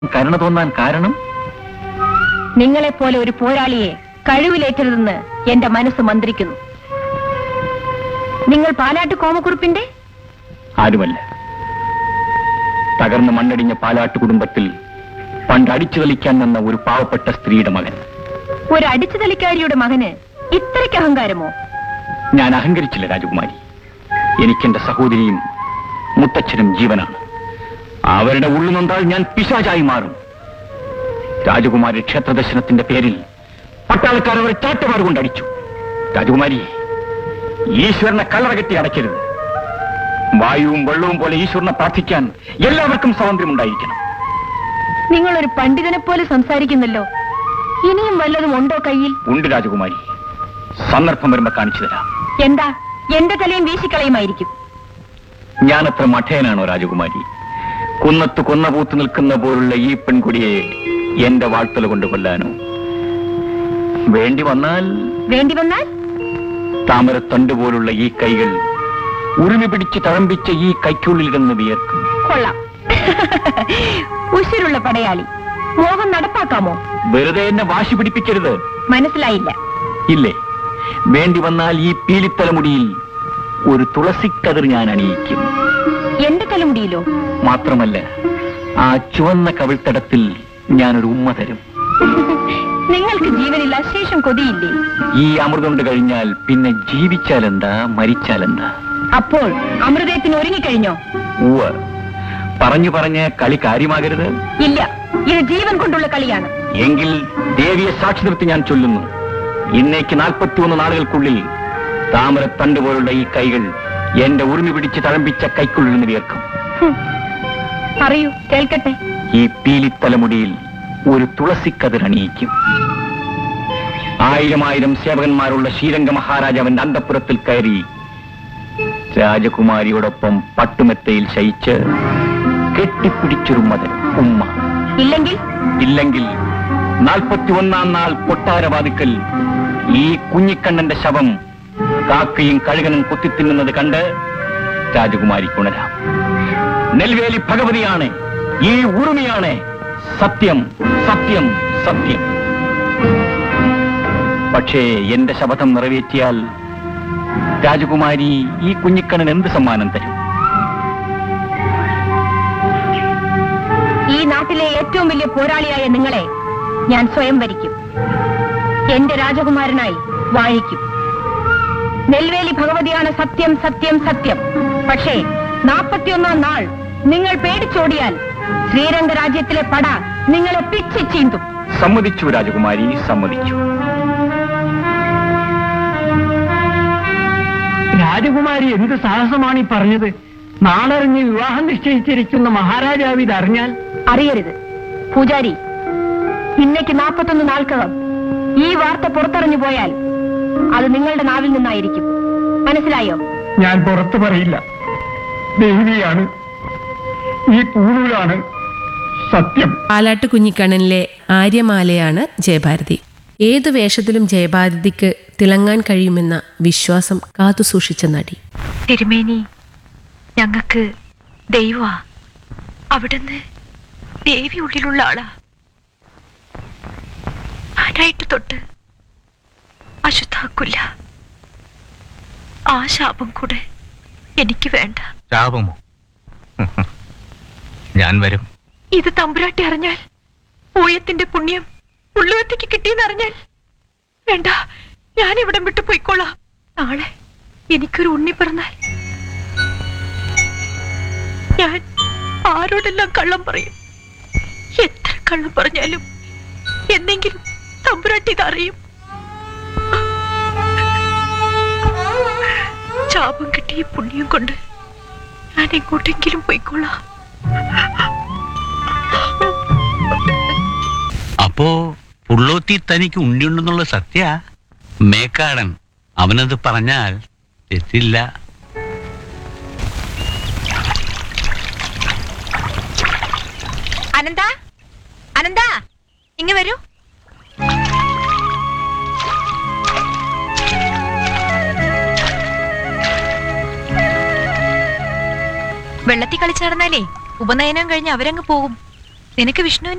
കരുണ തോന്നാൻ കാരണം നിങ്ങളെപ്പോലെ ഒരു പോരാളിയെ കഴിവിലേറ്റരുതെന്ന് എന്റെ മനസ്സ് മന്ത്രിക്കുന്നു നിങ്ങൾ പാലാട്ട് കോമക്കുറിപ്പിന്റെ ആരുമല്ല തകർന്ന് മണ്ണടിഞ്ഞ പാലാട്ട് കുടുംബത്തിൽ പണ്ട് അടിച്ചു കളിക്കാൻ വന്ന ഒരു പാവപ്പെട്ട സ്ത്രീയുടെ മകൻ ഒരു അടിച്ചുതലിക്കാരിയുടെ മകന് ഇത്രയ്ക്ക് അഹങ്കാരമോ ഞാൻ അഹങ്കരിച്ചില്ല രാജകുമാരി എനിക്കെന്റെ സഹോദരിയും മുത്തച്ഛനും ജീവനാണ് അവരുടെ ഉള്ളുനൊന്താൽ ഞാൻ പിശാചായി മാറും രാജകുമാരി ക്ഷേത്ര ദർശനത്തിന്റെ പേരിൽ പട്ടാളക്കാർ അവരെ ചാട്ടുപാട് കൊണ്ട് അടിച്ചു രാജകുമാരി ഈശ്വരനെ കല്ലറ കെട്ടി അടയ്ക്കരുത് വായുവും വെള്ളവും പോലെ ഈശ്വരനെ പ്രാർത്ഥിക്കാൻ എല്ലാവർക്കും സ്വാതന്ത്ര്യം ഉണ്ടായിരിക്കണം നിങ്ങൾ ഒരു പണ്ഡിതനെ പോലെ സംസാരിക്കുന്നല്ലോ ഇനിയും വല്ലതും ഉണ്ടോ കയ്യിൽ ഉണ്ട് രാജകുമാരി സന്ദർഭം വരുമ്പോ കാണിച്ചു തരാം എന്താ എന്റെ തലയും വീശിക്കളയുമായിരിക്കും ഞാനത്ര മഠേനാണോ രാജകുമാരി കുന്നത്ത് കൊന്നപൂത്ത് നിൽക്കുന്ന പോലുള്ള ഈ പെൺകുടിയെ എന്റെ വാഴ്ത്തല കൊണ്ട് കൊല്ലാനോ വേണ്ടി വന്നാൽ വേണ്ടി വന്നാൽ താമരത്തണ്ട് പോലുള്ള ഈ കൈകൾ ഉരുമി പിടിച്ച് തഴമ്പിച്ച ഈ കൈക്കുള്ളിലിരുന്ന് വിയർക്കും കൊള്ളാം ഉശിരുള്ള പടയാളി മോഹം നടപ്പാക്കാമോ വെറുതെ എന്നെ വാശി പിടിപ്പിക്കരുത് മനസ്സിലായില്ല ഇല്ലേ വേണ്ടി വന്നാൽ ഈ പീലിത്തലമുടിയിൽ ഒരു തുളസിക്കതിർ ഞാൻ അണിയിക്കും എന്റെ തലമുടിയിലോ മാത്രമല്ല ആ ചുവന്ന കവിൾത്തടത്തിൽ ഞാനൊരു ഉമ്മ തരും നിങ്ങൾക്ക് ജീവനിൽ അശേഷം കൊതിയില്ലേ ഈ അമൃതം കൊണ്ട് കഴിഞ്ഞാൽ പിന്നെ ജീവിച്ചാലെന്താ മരിച്ചാലെന്താ അപ്പോൾ അമൃതയത്തിന് ഒരുങ്ങിക്കഴിഞ്ഞോ ഉവ്വ് പറഞ്ഞു പറഞ്ഞ് കളി കാര്യമാകരുത് ഇല്ല ഇത് ജീവൻ കൊണ്ടുള്ള കളിയാണ് എങ്കിൽ ദേവിയെ സാക്ഷി നിർത്തി ഞാൻ ചൊല്ലുന്നു ഇന്നേക്ക് നാൽപ്പത്തിയൊന്ന് നാളുകൾക്കുള്ളിൽ താമരത്തണ്ട് പോലുള്ള ഈ കൈകൾ എന്റെ ഉറുമി പിടിച്ച് തഴമ്പിച്ച കൈക്കുള്ളിൽ നിന്ന് വിയർക്കും ഹും. പറയൂ കേൾക്കട്ടെ ഈ പീലിത്തലമുടിയിൽ ഒരു തുളസിക്കതിർ അണിയിക്കും ആയിരം ആയിരം സേവകന്മാരുള്ള ശ്രീരംഗ മഹാരാജാവിന്റെ അന്തപ്പുരത്തിൽ കയറി രാജകുമാരിയോടൊപ്പം പട്ടുമെത്തയിൽ ശയിച്ച് കെട്ടിപ്പിടിച്ചൊരു മതൻ ഉമ്മ ഇല്ലെങ്കിൽ ഇല്ലെങ്കിൽ നാൽപ്പത്തി ഒന്നാം നാൾ കൊട്ടാരവാതിക്കൽ ഈ കുഞ്ഞിക്കണ്ണന്റെ ശവം കാക്കയും കഴുകനും കുത്തിത്തിന്നുന്നത് കണ്ട് രാജകുമാരിക്ക് ഉണരാം നെൽവേലി ഭഗവതിയാണ് ഈ ഉറുമിയാണ് സത്യം സത്യം സത്യം പക്ഷേ എന്റെ ശപഥം നിറവേറ്റിയാൽ രാജകുമാരി ഈ കുഞ്ഞിക്കണ്ണൻ എന്ത് സമ്മാനം തരും ഈ നാട്ടിലെ ഏറ്റവും വലിയ പോരാളിയായ നിങ്ങളെ ഞാൻ സ്വയം വരിക്കും എന്റെ രാജകുമാരനായി വാഴിക്കും നെൽവേലി ഭഗവതിയാണ് സത്യം സത്യം സത്യം പക്ഷേ നാൽപ്പത്തിയൊന്നാം നാൾ നിങ്ങൾ പേടിച്ചോടിയാൽ ശ്രീരംഗ രാജ്യത്തിലെ പട നിങ്ങളെ പിച്ചി ചീന്തും സമ്മതിച്ചു രാജകുമാരി സമ്മതിച്ചു രാജകുമാരി എന്ത് സാഹസമാണ് ഈ പറഞ്ഞത് നാളറിഞ്ഞ് വിവാഹം നിശ്ചയിച്ചിരിക്കുന്ന മഹാരാജാവ് ഇതറിഞ്ഞാൽ അറിയരുത് പൂജാരി ഇന്നേക്ക് നാൽപ്പത്തൊന്ന് നാൾക്കകം ഈ വാർത്ത പുറത്തറിഞ്ഞു പോയാൽ അത് നിങ്ങളുടെ നാവിൽ നിന്നായിരിക്കും മനസ്സിലായോ ഞാൻ പുറത്തു പറയില്ല ദേവിയാണ് ഈ പൂണൂലാണ് സത്യം പാലാട്ട് കുഞ്ഞിക്കണ്ണനിലെ ആര്യമാലയാണ് ജയഭാരതി ഏതു വേഷത്തിലും ജയഭാരതിക്ക് തിളങ്ങാൻ കഴിയുമെന്ന വിശ്വാസം കാത്തുസൂക്ഷിച്ച നടി തിരുമേനി ഞങ്ങക്ക് ദൈവ അവിടുന്ന് ദേവി ഉള്ളിലുള്ള ആളാ ആരായിട്ട് തൊട്ട് അശുദ്ധാക്കില്ല ആ ശാപം കൂടെ എനിക്ക് വേണ്ട ശാപമോ ഞാൻ വരും ഇത് തമ്പുരാട്ടി അറിഞ്ഞാൽ പൂയത്തിന്റെ പുണ്യം ഉള്ളുവത്തേക്ക് കിട്ടിയെന്നറിഞ്ഞാൽ വേണ്ട ഞാൻ ഇവിടം വിട്ടു പോയിക്കോളാം നാളെ എനിക്കൊരു ഉണ്ണി പിറന്നാൽ ഞാൻ ആരോടെല്ലാം കള്ളം പറയും എത്ര കള്ളം പറഞ്ഞാലും എന്തെങ്കിലും തമ്പുരാട്ടി ഇതറിയും ശാപം കിട്ടിയ പുണ്യം കൊണ്ട് ഞാൻ എങ്ങോട്ടെങ്കിലും പോയിക്കോളാം അപ്പോ പുള്ളോത്തി തനിക്ക് ഉണ്ടിയുണ്ടെന്നുള്ള സത്യ മേക്കാടൻ അവനത് പറഞ്ഞാൽ തെറ്റില്ല അനന്ത അനന്ത ഇങ്ങ് വരൂ വെള്ളത്തിൽ കളിച്ചു നടന്നാലേ ഉപനയനം കഴിഞ്ഞ് അവരങ്ങ് പോകും നിനക്ക് വിഷ്ണുവിനെ